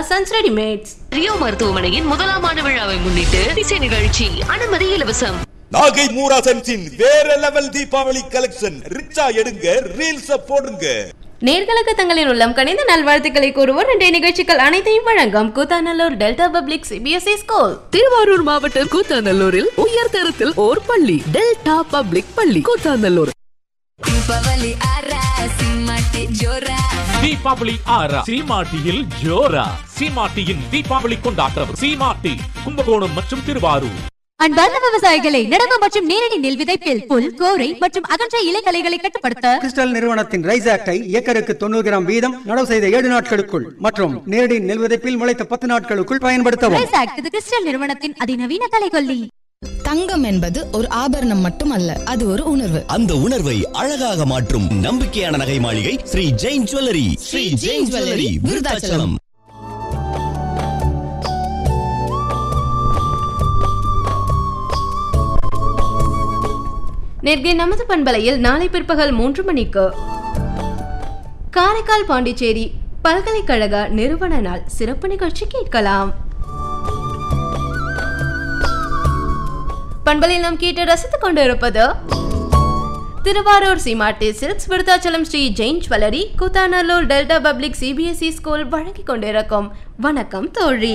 sons readymades Rio மருத்துவமனையின் முதலாம் ஆண்டு விழாவை முன்னிட்டு இசை நிகழ்ச்சி அனுமதி இலவசம் நாகை மூராசன்ஸின் வேற லெவல் தீபாவளி கலெக்ஷன் ரிச்சா எடுங்க ரீல்ஸ் போடுங்க நேர்களுக்கு தங்களின் உள்ளம் கணித நல்வாழ்த்துக்களை கூறுவோர் இன்றைய நிகழ்ச்சிகள் அனைத்தையும் வழங்கும் Koothanallur delta public CBSE school Thiruvarur மாவட்டம் கூத்தாநல்லூரில் உயர் தரத்தில் ஓர் பள்ளி டெல்டா பப்ளிக் பள்ளி கூத்தாநல்லூர் ದೀಪಾವಳಿ ಆರ ಸಿಂಹಕ್ಕೆ ಜೋರ தீபாவளி ஆறா சீமாட்டியில் ஜோரா சீமாட்டியின் தீபாவளி கொண்டாட்டம் சீமாட்டி கும்பகோணம் மற்றும் திருவாரூர் அன்பார்ந்த விவசாயிகளை நடவு மற்றும் நேரடி நெல் விதைப்பில் புல் கோரை மற்றும் அகன்ற இலைகளைகளை கட்டுப்படுத்த கிறிஸ்டல் நிறுவனத்தின் ரைஸ் ஆக்டை ஏக்கருக்கு தொண்ணூறு கிராம் வீதம் நடவு செய்த ஏழு நாட்களுக்குள் மற்றும் நேரடி நெல் விதைப்பில் முளைத்த பத்து நாட்களுக்குள் பயன்படுத்தவும் ரைஸ் ஆக்ட் இது கிறிஸ்டல் நிறுவனத்தின் அதிநவீன கலைகொல்லி தங்கம் என்பது ஒரு ஆபரணம் மட்டுமல்ல அது ஒரு உணர்வு அந்த உணர்வை அழகாக மாற்றும் நம்பிக்கையான நகை மாளிகை ஸ்ரீ ஜெயின் ஜுவல்லரி ஸ்ரீ ஜெயின் ஜுவல்லரி விருதாச்சலம் நேர்கே நமது பண்பலையில் நாளை பிற்பகல் மூன்று மணிக்கு காரைக்கால் பாண்டிச்சேரி பல்கலைக்கழக நிறுவன நாள் சிறப்பு நிகழ்ச்சி கேட்கலாம் பண்பலையில் நாம் கேட்டு ரசித்துக் கொண்டிருப்பது Thiruvarur Seematti silks Virudhachalam Sri Jain jewellery Koothanallur delta public CBSE school வழங்கிக் கொண்டிருக்கும் வணக்கம் தோழி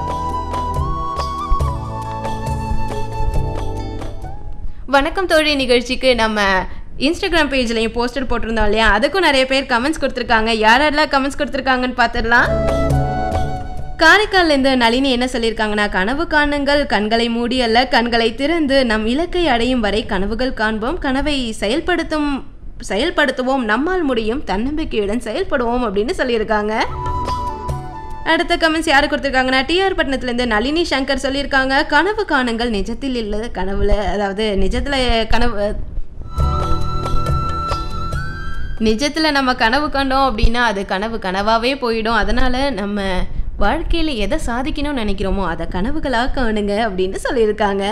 வணக்கம் தோழி நிகழ்ச்சிக்கு நம்ம இன்ஸ்டாகிராம் பேஜ்லையும் போஸ்டர் போட்டிருந்தோம் இல்லையா அதுக்கும் நிறைய பேர் கமெண்ட்ஸ் கொடுத்துருக்காங்க யாரெல்லாம் கமெண்ட்ஸ் கொடுத்துருக்காங்கன்னு பார்த்துடலாம் காரைக்கால்லேருந்து நளினி என்ன சொல்லியிருக்காங்கன்னா கனவு காணுங்கள் கண்களை மூடி அல்ல கண்களை திறந்து நம் இலக்கை அடையும் வரை கனவுகள் காண்போம் கனவை செயல்படுத்தும் செயல்படுத்துவோம் நம்மால் முடியும் தன்னம்பிக்கையுடன் செயல்படுவோம் அப்படின்னு சொல்லியிருக்காங்க அடுத்த கமெண்ட்ஸ் யாரு கொடுத்துருக்காங்கன்னா டிஆர் பட்டணத்துலேருந்து நளினி சங்கர் சொல்லியிருக்காங்க கனவு காணுங்கள் நிஜத்தில் இல்லை கனவுல அதாவது நிஜத்தில் கனவு நிஜத்தில் நம்ம கனவு கண்டோம் அப்படின்னா அது கனவு கனவாகவே போயிடும் அதனால் நம்ம வாழ்க்கையில் எதை சாதிக்கணும்னு நினைக்கிறோமோ அதை கனவுகளாக காணுங்க அப்படின்னு சொல்லியிருக்காங்க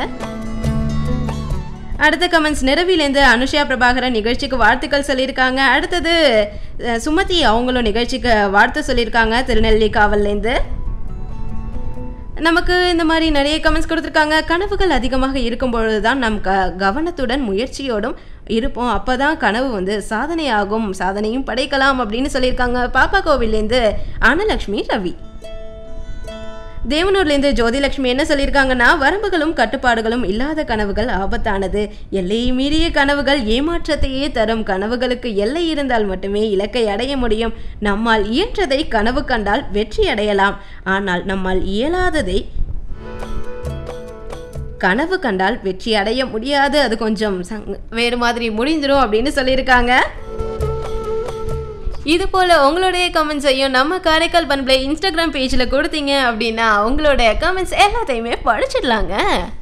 அடுத்த கமெண்ட்ஸ் நிறவிலேருந்து அனுஷா பிரபாகரன் நிகழ்ச்சிக்கு வாழ்த்துக்கள் சொல்லியிருக்காங்க அடுத்தது அஹ், சுமதி அவங்களும் நிகழ்ச்சிக்கு வாழ்த்து சொல்லியிருக்காங்க திருநெல்வேலி காவல்லேருந்து நமக்கு இந்த மாதிரி நிறைய கமெண்ட்ஸ் கொடுத்துருக்காங்க கனவுகள் அதிகமாக இருக்கும் பொழுது தான் நம் க கவனத்துடன் முயற்சியோடும் இருப்போம் அப்போ தான் கனவு வந்து சாதனையாகும் சாதனையும் படைக்கலாம் அப்படின்னு சொல்லியிருக்காங்க பாப்பா கோவில்லேருந்து அனலக்ஷ்மி ரவி தேவனூர்லேருந்து ஜோதிலட்சுமி என்ன சொல்லியிருக்காங்கன்னா வரம்புகளும் கட்டுப்பாடுகளும் இல்லாத கனவுகள் ஆபத்தானது எல்லையை மீறிய கனவுகள் ஏமாற்றத்தையே தரும் கனவுகளுக்கு எல்லை இருந்தால் மட்டுமே இலக்கை அடைய முடியும் நம்மால் இயன்றதை கனவு கண்டால் வெற்றி அடையலாம் ஆனால் நம்மால் இயலாததை கனவு கண்டால் வெற்றி அடைய முடியாது அது கொஞ்சம் சங் வேறு மாதிரி முடிஞ்சிரும் அப்படின்னு சொல்லியிருக்காங்க இது போல உங்களுடைய கமெண்ட்ஸையும் நம்ம காரைக்கால் பண்பில் இன்ஸ்டாகிராம் பேஜில் கொடுத்தீங்க அப்படின்னா உங்களுடைய கமெண்ட்ஸ் எல்லாத்தையுமே படிச்சிடலாங்க